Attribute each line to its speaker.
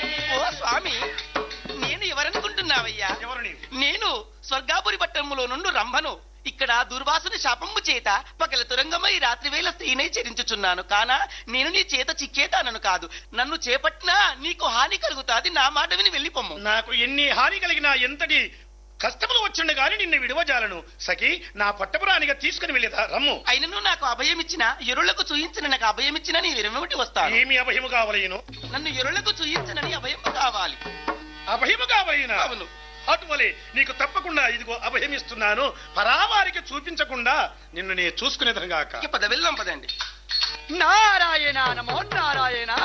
Speaker 1: ఓ స్వామి నేను ఎవరనుకుంటున్నావయ్యా
Speaker 2: ఎవరు నీవు
Speaker 1: నేను స్వర్గాపురి పట్టణములో నుండి రంభను ఇక్కడ దుర్వాసుని శాపంబు చేత పగల తురంగమై రాత్రి వేళ స్త్రీనై చరించుచున్నాను కానా నేను నీ చేత చిక్కేతానను కాదు నన్ను చేపట్టినా నీకు హాని కలుగుతాది నా మాట విని వెళ్ళిపోమ్ము
Speaker 2: నాకు ఎన్ని హాని కలిగినా ఎంతటి కష్టములు వచ్చిండ గాని నిన్ను విడవజాలను సఖి నా పట్టపురానిగా తీసుకుని వెళ్ళేదా రమ్ము
Speaker 1: అయినను నాకు అభయం ఇచ్చిన ఎరుళ్లకు చూయించిన నాకు అభయం ఇచ్చిన నీ విరమిటి వస్తాను
Speaker 2: ఏమి అభయము కావలేను
Speaker 1: నన్ను ఎరుళ్లకు చూయించనని అభయం కావాలి
Speaker 2: అభయము కావలేనా
Speaker 1: అవును
Speaker 2: అటువలే నీకు తప్పకుండా ఇదిగో అభయమిస్తున్నాను పరావారికి చూపించకుండా నిన్ను నేను చూసుకునేదనగాక
Speaker 1: ఇక పద వెళ్దాం పదండి
Speaker 3: నారాయణ నమో నారాయణ